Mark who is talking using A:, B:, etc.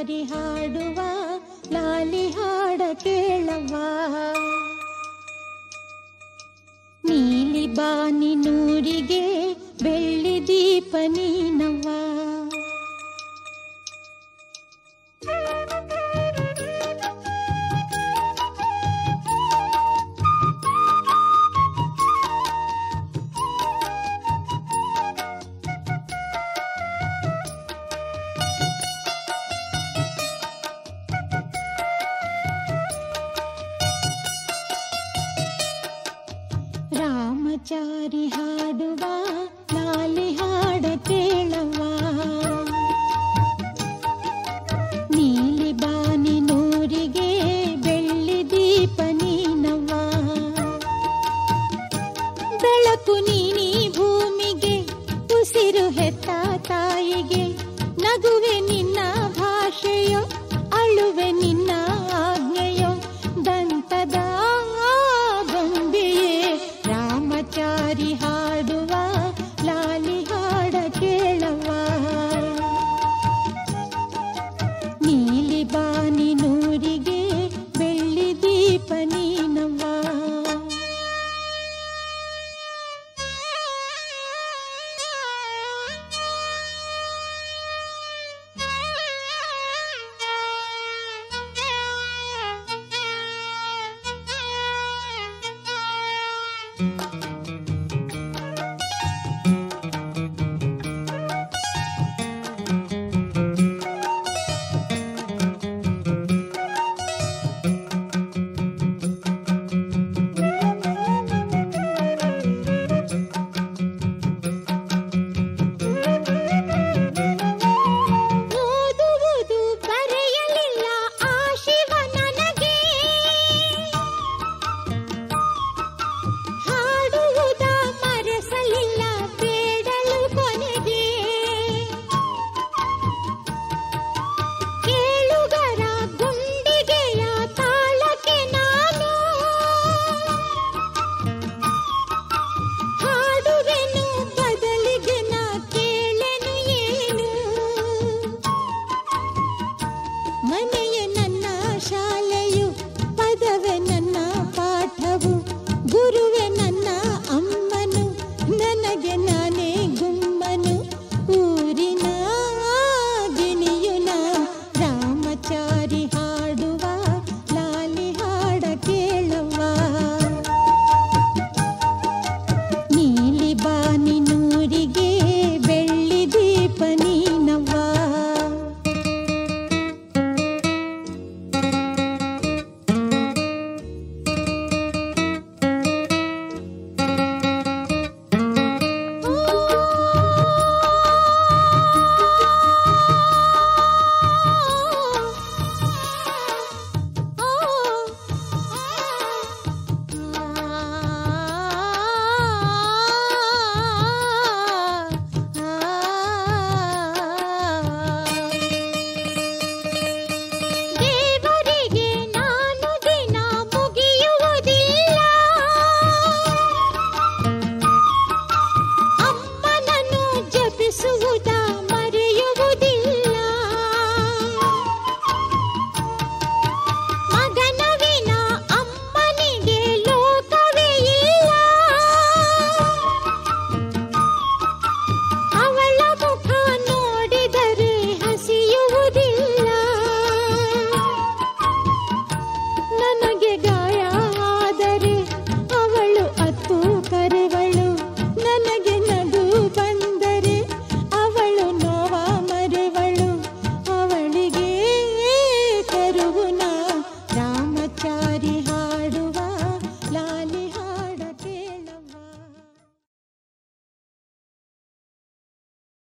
A: ರಾಮಚಾರಿ ಹಾಡುವ ಲಾಲಿ ಹಾಡ ಕೇಳವ್ವ ನೀಲಿ ಬಾನಿ ನೂರಿಗೆ ಬೆಳ್ಳಿ ದೀಪ ನೀನವ್ವ ರಾಮಚಾರಿ ಹಾಡುವ ಲಾಲಿ ಹಾಡ ಕೇಳವ್ವ ನೀಲಿ ಬಾನಿ ನೂರಿಗೆ ಬೆಳ್ಳಿ ದೀಪ ನೀನವ್ವ ಬೆಳಕು ನೀನಿ ಭೂಮಿಗೆ ಉಸಿರು ಹೆತ್ತ ತಾಯಿಗೆ ನಗುವೆ ನಿನ್ನ ಭಾಷೆಯೋ ಅಳುವೆ ನಿನ್ನ ಆಜ್ಞೆಯೋ ದಂತದ ಗೊಂಬೆಯೇ ರಾಮಚಾರಿ ಹಾಡುವ ಲಾಲಿ ಹಾಡ ಕೇಳವ್ವ ನೀಲಿ ಬಾನಿ ನೂರಿಗೆ ಬೆಳ್ಳಿ ದೀಪ ನೀನವ್ವ ಓದುವುದು ಬರೆಯಲಿಲ್ಲ ಆ ಶಿವ ನನಗೆ ಹಾಡುವುದ ಮರೆಸಲಿಲ್ಲ ಬೇಡಲು ಕೊನೆಗೆ ಕೇಳುಗರ ಗುಂಡಿಗೆಯ ತಾಳಕ್ಕೆ ನಾನು ಹಾಡುವೆನು ಬದಲಿಗೆ ನಾ ಕೇಳೆನು ಏನು ಮನೆಯ ನನ್ನ ಶಾಲೆಯು ಪದವೇ ನನ್ನ ಪಾಠವು ಗುರುವೆ ನನ್ನ ಅಮ್ಮನು ನನಗೆ ನಾ